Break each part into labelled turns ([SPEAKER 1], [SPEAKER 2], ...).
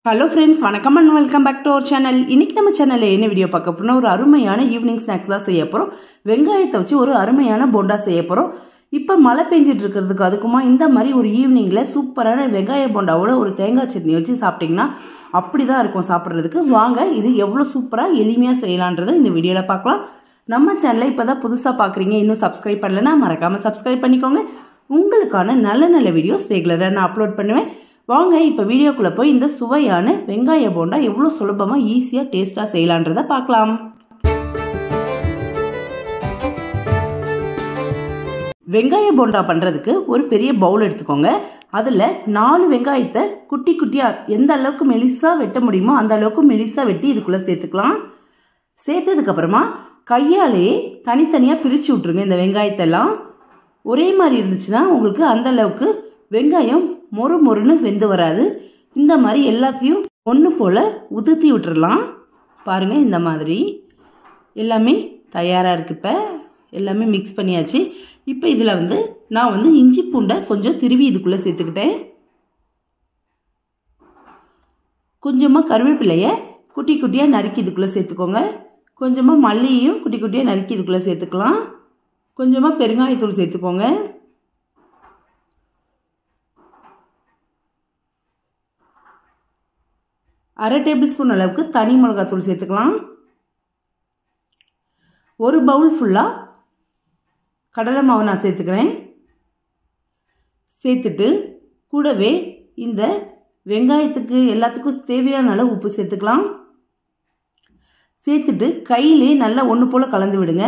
[SPEAKER 1] hello friends வணக்கம் and welcome back to our channel இன்னைக்கு நம்ம சேனலில் என்ன வீடியோ பார்க்க போறோம்னா ஒரு அருமையான ஈவினிங் ஸ்நாக்ஸ் தான் செய்ய போகிறோம் வெங்காயத்தை வச்சு ஒரு அருமையான போண்டா செய்ய போகிறோம் இப்போ மழை பெஞ்சிட்டு இருக்கிறதுக்கு அதுக்குமா இந்த மாதிரி ஒரு ஈவினிங்கில் சூப்பரான வெங்காய போண்டாவோட ஒரு தேங்காய் சட்னி வச்சு சாப்பிட்டிங்கன்னா அப்படி தான் இருக்கும் சாப்பிட்றதுக்கு வாங்க இது எவ்வளோ சூப்பராக எளிமையாக செய்யலான்றதை இந்த வீடியோவில் பார்க்கலாம் நம்ம சேனலை இப்போ தான் புதுசாக பார்க்குறீங்க இன்னும் சப்ஸ்கிரைப் பண்ணலைன்னா மறக்காமல் சப்ஸ்கிரைப் பண்ணிக்கோங்க உங்களுக்கான நல்ல நல்ல வீடியோஸ் ரெகுலராக நான் அப்லோட் பண்ணுவேன் வாங்க இப்போ வீடியோக்குள்ளே போய் இந்த சுவையான வெங்காய போண்டா எவ்வளோ சுலபமாக ஈஸியாக டேஸ்ட்டாக செய்யலான்றதை பார்க்கலாம் வெங்காய போண்டா பண்ணுறதுக்கு ஒரு பெரிய பவுல் எடுத்துக்கோங்க அதில் நாலு வெங்காயத்தை குட்டி குட்டியாக எந்த அளவுக்கு மெலிசாக வெட்ட முடியுமோ அந்த அளவுக்கு மெலிசாக வெட்டி இதுக்குள்ளே சேர்த்துக்கலாம் சேர்த்ததுக்கப்புறமா கையாலேயே தனித்தனியாக பிரித்து விட்ருங்க இந்த வெங்காயத்தெல்லாம் ஒரே மாதிரி இருந்துச்சுன்னா உங்களுக்கு அந்த அளவுக்கு வெங்காயம் மொறு மொறுன்னு வெந்து வராது இந்த மாதிரி எல்லாத்தையும் ஒன்று போல் உதுத்தி விட்டுறலாம் பாருங்கள் இந்த மாதிரி எல்லாமே தயாராக இருக்குது இப்போ எல்லாமே மிக்ஸ் பண்ணியாச்சு இப்போ இதில் வந்து நான் வந்து இஞ்சி பூண்டை கொஞ்சம் திருவி இதுக்குள்ளே சேர்த்துக்கிட்டேன் கொஞ்சமாக கருவேப்பிலையை குட்டி குட்டியாக நறுக்கி இதுக்குள்ளே சேர்த்துக்கோங்க கொஞ்சமாக மல்லியையும் குட்டி குட்டியாக நறுக்கி இதுக்குள்ளே சேர்த்துக்கலாம் கொஞ்சமாக பெருங்காயத்தூள் சேர்த்துக்கோங்க அரை டேபிள் ஸ்பூன் அளவுக்கு தனி மிளகாத்தூள் சேர்த்துக்கலாம் ஒரு பவுல் ஃபுல்லாக கடலை மாவு நான் சேர்த்துக்கிறேன் சேர்த்துட்டு கூடவே இந்த வெங்காயத்துக்கு எல்லாத்துக்கும் தேவையான அளவு உப்பு சேர்த்துக்கலாம் சேர்த்துட்டு கையிலே நல்லா ஒன்று போல் கலந்து விடுங்க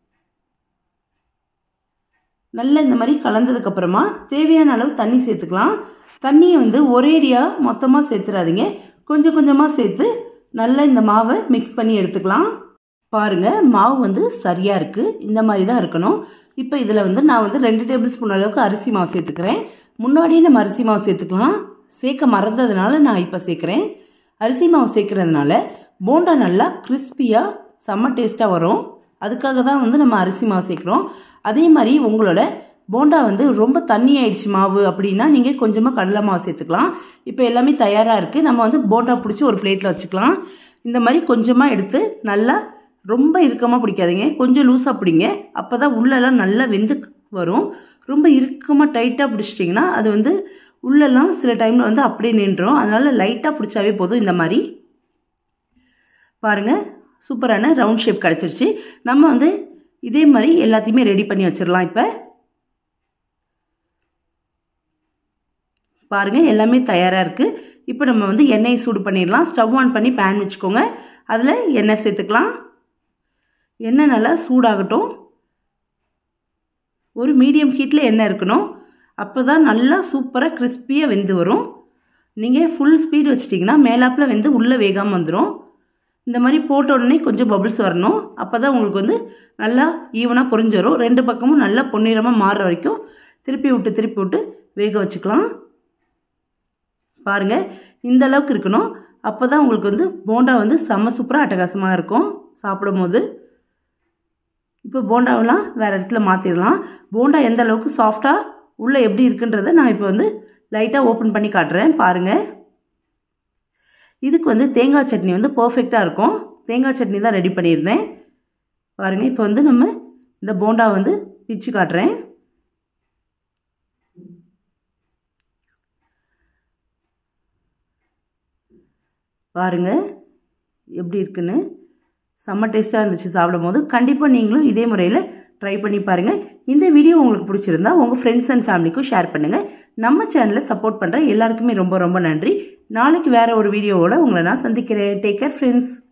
[SPEAKER 1] நல்லா இந்த மாதிரி கலந்ததுக்கப்புறமா தேவையான அளவு தண்ணி சேர்த்துக்கலாம் தண்ணியை வந்து ஒரேடியாக மொத்தமாக சேர்த்துடாதீங்க கொஞ்சம் கொஞ்சமாக சேர்த்து நல்லா இந்த மாவை மிக்ஸ் பண்ணி எடுத்துக்கலாம் பாருங்கள் மாவு வந்து சரியாக இருக்குது இந்த மாதிரி தான் இருக்கணும் இப்போ இதில் வந்து நான் வந்து ரெண்டு டேபிள் ஸ்பூன் அளவுக்கு அரிசி மாவு சேர்த்துக்கிறேன் முன்னாடியே நம்ம அரிசி மாவு சேர்த்துக்கலாம் சேர்க்க மறந்ததுனால நான் இப்போ சேர்க்குறேன் அரிசி மாவு சேர்க்குறதுனால போண்டா நல்லா கிறிஸ்பியாக செம்ம டேஸ்ட்டாக வரும் அதுக்காக தான் வந்து நம்ம அரிசி மாவு சேர்க்குறோம் அதே மாதிரி உங்களோட போண்டா வந்து ரொம்ப தண்ணி ஆயிடுச்சு மாவு அப்படின்னா நீங்கள் கொஞ்சமாக கடலை மாவு சேர்த்துக்கலாம் இப்போ எல்லாமே தயாராக இருக்குது நம்ம வந்து போண்டா பிடிச்சி ஒரு பிளேட்டில் வச்சுக்கலாம் இந்த மாதிரி கொஞ்சமாக எடுத்து நல்லா ரொம்ப இறுக்கமாக பிடிக்காதீங்க கொஞ்சம் லூஸாக பிடிங்க அப்போ தான் உள்ளெல்லாம் நல்லா வெந்து வரும் ரொம்ப இறுக்கமாக டைட்டாக பிடிச்சிட்டிங்கன்னா அது வந்து உள்ளெல்லாம் சில டைமில் வந்து அப்படியே நின்றுடும் அதனால் லைட்டாக பிடிச்சாவே போதும் இந்த மாதிரி பாருங்கள் சூப்பரான ரவுண்ட் ஷேப் கிடச்சிருச்சு நம்ம வந்து இதே மாதிரி எல்லாத்தையுமே ரெடி பண்ணி வச்சிடலாம் இப்போ பாருங்கள் எல்லாமே தயாராக இருக்குது இப்போ நம்ம வந்து எண்ணெயை சூடு பண்ணிடலாம் ஸ்டவ் ஆன் பண்ணி பேன் வச்சுக்கோங்க அதில் எண்ணெய் சேர்த்துக்கலாம் எண்ணெய் நல்லா சூடாகட்டும் ஒரு மீடியம் ஹீட்டில் எண்ணெய் இருக்கணும் அப்போ தான் நல்லா சூப்பராக கிறிஸ்பியாக வெந்து வரும் நீங்கள் ஃபுல் ஸ்பீடு வச்சிட்டிங்கன்னா மேலாப்பில் வெந்து உள்ளே வேகாமல் வந்துடும் இந்த மாதிரி போட்ட உடனே கொஞ்சம் பபுள்ஸ் வரணும் அப்போ தான் உங்களுக்கு வந்து நல்லா ஈவனாக பொரிஞ்சு வரும் ரெண்டு பக்கமும் நல்லா பொன்னிறமாக மாறுற வரைக்கும் திருப்பி விட்டு திருப்பி விட்டு வேக வச்சுக்கலாம் பாருங்கள் இந்த அளவுக்கு இருக்கணும் அப்போ தான் உங்களுக்கு வந்து போண்டா வந்து செம்ம சூப்பராக அட்டகாசமாக இருக்கும் சாப்பிடும் போது இப்போ போண்டாவெல்லாம் வேறு இடத்துல மாற்றிடலாம் போண்டா எந்த அளவுக்கு சாஃப்டாக உள்ளே எப்படி இருக்குன்றதை நான் இப்போ வந்து லைட்டாக ஓப்பன் பண்ணி காட்டுறேன் பாருங்கள் இதுக்கு வந்து தேங்காய் சட்னி வந்து பர்ஃபெக்டாக இருக்கும் தேங்காய் சட்னி தான் ரெடி பண்ணியிருந்தேன் பாருங்கள் இப்போ வந்து நம்ம இந்த போண்டா வந்து பிச்சு காட்டுறேன் பாருங்கள் எப்படி இருக்குன்னு செம்ம டேஸ்ட்டாக இருந்துச்சு சாப்பிடும் போது கண்டிப்பாக நீங்களும் இதே முறையில் ட்ரை பண்ணி பாருங்கள் இந்த வீடியோ உங்களுக்கு பிடிச்சிருந்தா உங்கள் ஃப்ரெண்ட்ஸ் அண்ட் ஃபேமிலிக்கும் ஷேர் பண்ணுங்கள் நம்ம சேனலை சப்போர்ட் பண்ணுற எல்லாருக்குமே ரொம்ப ரொம்ப நன்றி நாளைக்கு வேறு ஒரு வீடியோவோட உங்களை நான் சந்திக்கிறேன் டேக் கேர் ஃப்ரெண்ட்ஸ்